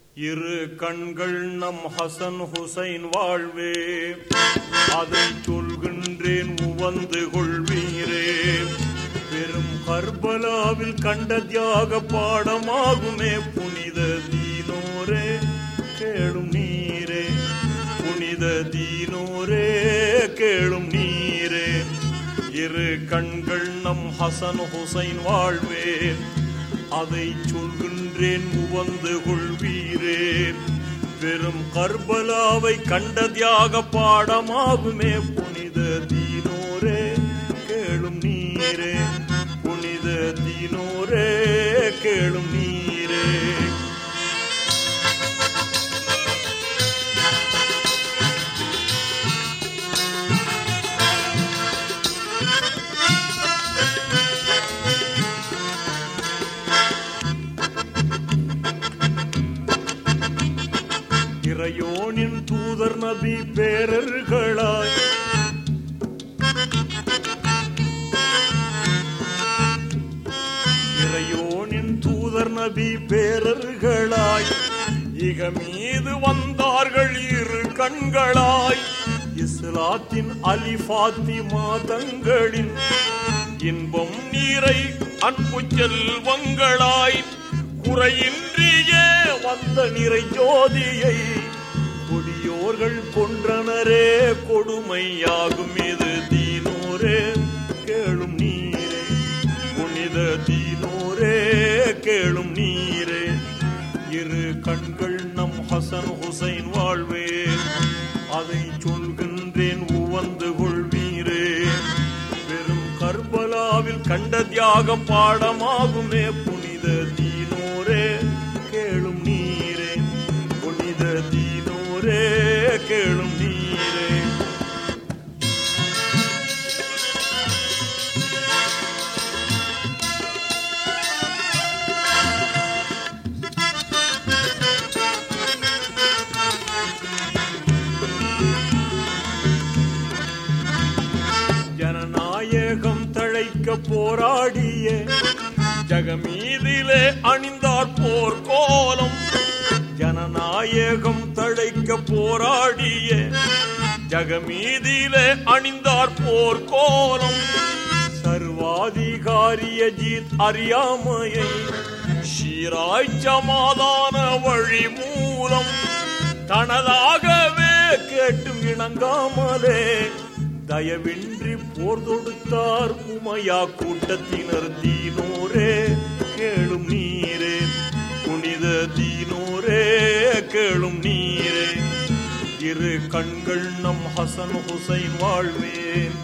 இரு கண்கள் நம் ஹசன் ஹுசைன் வாழ்வே அதை சொல்கின்றேன் உவந்து கொள்வீரே பெரும் கர்பலாவில் கண்ட தியாக பாடமாகுமே புனித தீனோரே கேளும் நீரே புனித தீனோரே கேளும் நீரே இரு கண்கள் நம் ஹசன் ஹுசைன் வாழ்வே அதை சொல்கின்றேன் உவந்து கொள்வீரே வெறும் கர்பலாவை கண்ட தியாக பாடமாகுமே புனித தீனோரே கேளும் நீரே புனித தீனோரே கேளும் நீரே இறையோனின் தூதர் நபி பேரர்களாய் இறையோனின் தூதர் நபி பேரர்களாய் இக மீது வந்தார்கள் இரு கண்களாய் இஸ்லாத்தின் அலி ஃபாத்திமா தங்களின் இன்பம் நீரை அன்பு செல்வங்களாய் குறையின்றியே வந்த நிறை ஜோதியை கொடியோர்கள் கொன்றனரே கொடுமையாகும் இது தீனோரே கேளும் நீரே புனித தீனோரே கேளும் நீரே இரு கண்கள் நம் ஹசன் ஹுசைன் வாழ்வே அதை சொல்கின்றேன் உவந்து கொள்வீரே பெரும் கர்பலாவில் கண்ட தியாக பாடமாகுமே புனித தீனோரே கேளும் நீரே புனித தீனோரே கேளும் நீரே ஜனநாயகம் தழைக்க போராடிய ஜகமீதிலே அணிந்தார் போர் கோலம் ஜனநாயகம் தழைக்க போராடிய ஜகமீதிலே அணிந்தார் போர் கோலம் சர்வாதிகாரிய ஜீத் அறியாமையை ஷீராய் சமாதான வழி மூலம் தனதாகவே கேட்டும் இணங்காமலே தயவின்றி போர் தொடுத்தார் உமையா கூட்டத்தினர் தீனோரே கேளும் நீரே புனித தீனோரே கேளும் நீரே இரு கண்கள் நம் ஹசன் ஹுசைன் வாழ்வேன்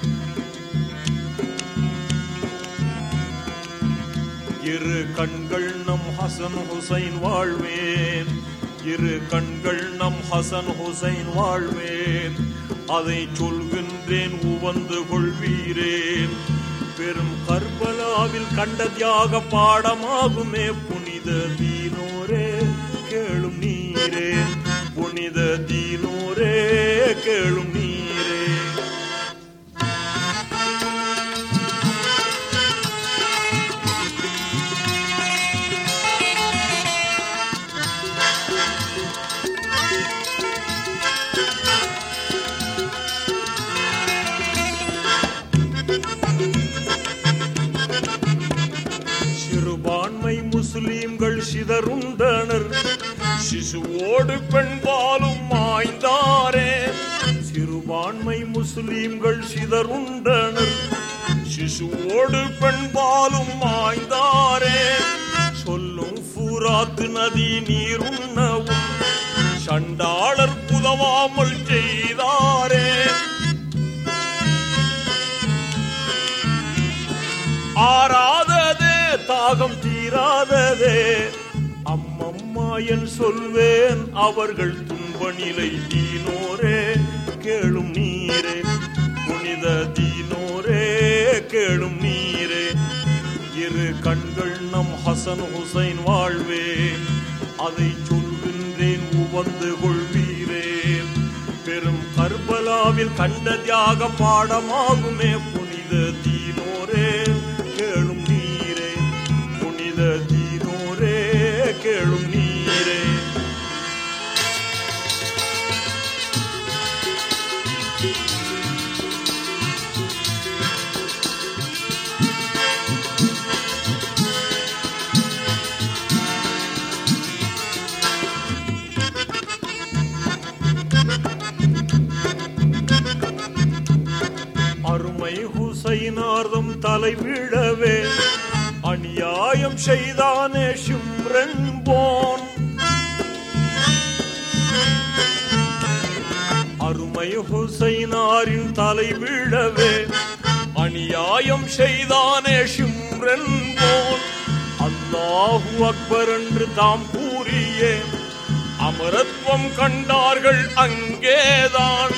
இரு கண்கள் நம் ஹசன் ஹுசைன் வாழ்வேன் இரு கண்கள் நம் ஹசன் ஹுசைன் வாழ்வேன் அதை சொல்கின்றேன் உவந்து கொள்வீரேன் பெரும் கர்பலாவில் கண்ட தியாக பாடமாகுமே புனித தீனோரே கேளும் நீரே புனித தீனோரே கேளும் நீரே சிறுபான்மை முஸ்லிம்கள் சிதறுண்டனர் சிசுவோடு பெண்பாலும் மாய்ந்தாரே சிறுபான்மை முஸ்லிம்கள் சிதறுண்டனர் சிசுவோடு பெண்பாலும் மாய்ந்தாரே சொல்லும் பூராத்து நதி நீருண்ணவும் சண்டாளர் புதவாமல் செய்தாரே ஆறாததே தாகம் தீராததே அம்மம்மா என் சொல்வேன் அவர்கள் துன்ப நிலை தீனோரே கேளும் நீரே புனித தீனோரே கேளும் நீரே இரு கண்கள் நம் ஹசன் ஹுசைன் வாழ்வே அதை சொல்கின்றேன் உவந்து கொள்வீரே பெரும் கர்பலாவில் கண்ட தியாக பாடமாகுமே புனித தீனோரே கேளும் நீரே புனித தீனோரே கேளும் நீரே ஹுசைனார்தம் தலை விழவே அநியாயம் செய்தானே ஷிம்ரன் போன் அருமை ஹுசைனாரின் தலை விழவே அநியாயம் செய்தானே ஷிம்ரன் போன் அல்லாஹு அக்பர் என்று தாம் கூறியே அமரத்வம் கண்டார்கள் அங்கேதான்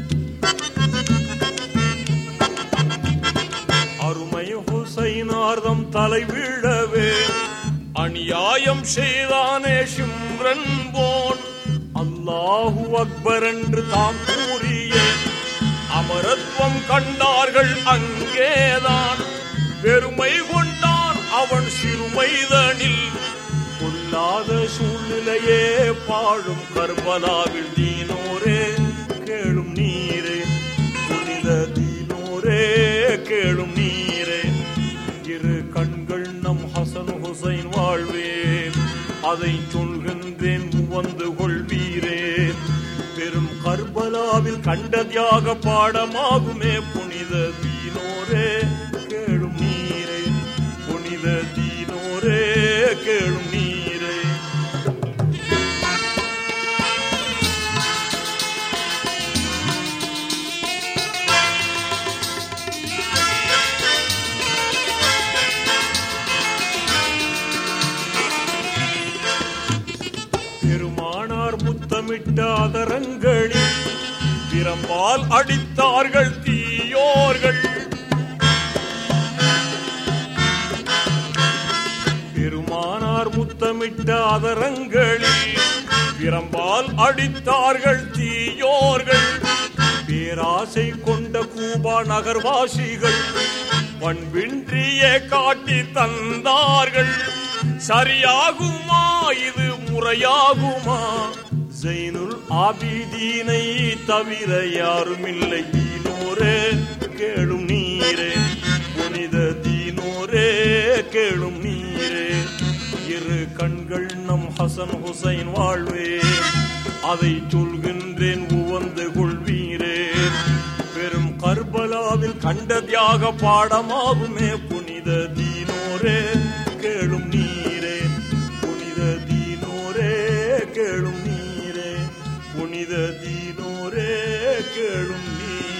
அருமை ஹுசைனார்தம் தலை விழவே அநியாயம் செய்தானே ஷிம்ரன் போன் அல்லாஹு அக்பர் என்று தாம் கூறிய அமரத்வம் கண்டார்கள் அங்கேதான் பெருமை கொண்டான் அவன் சிறுமைதனில் பொல்லாத சூழ்நிலையே பாழும் கர்பலாவில் தீனோரே கேளும் நீரே புனித தீனோரே கேளும் நீரே இரு கண்கள் நம் ஹசன் ஹுசைன் வாழ்வேன் அதை சொல்கின்றேன் வந்து கொள்வீரே பெரும் கர்பலாவில் கண்ட தியாக பாடமாகுமே புனித தீனோரே கேளும் நீரே புனித தீனோரே கேளும் நீரே பெருமானார் முத்தமிட்ட அதரங்களில் பிரம்பால் அடித்தார்கள் தீயோர்கள் பெருமானார் முத்தமிட்ட அதரங்களில் பிரம்பால் அடித்தார்கள் தீயோர்கள் பேராசை கொண்ட கூபா நகர்வாசிகள் பண்பின்றியே காட்டி தந்தார்கள் சரியாகுமா இது முறையாகுமா ஜைனுல் ஆபிதீனை தவிர யாரும் இல்லை தீனோரே கேளும் நீரே புனித தீனோரே கேளும் நீரே இரு கண்கள் நம் ஹசன் ஹுசைன் வாழ்வே அதை சொல்கின்றேன் உவந்து கொள்வீரே பெரும் கர்பலாவில் கண்ட தியாக பாடமாகுமே புனித தீனோரே கேளும் நீரே புனித தீனோரே கேளும் நீரே புனித தீனோரே கேளும் நீரே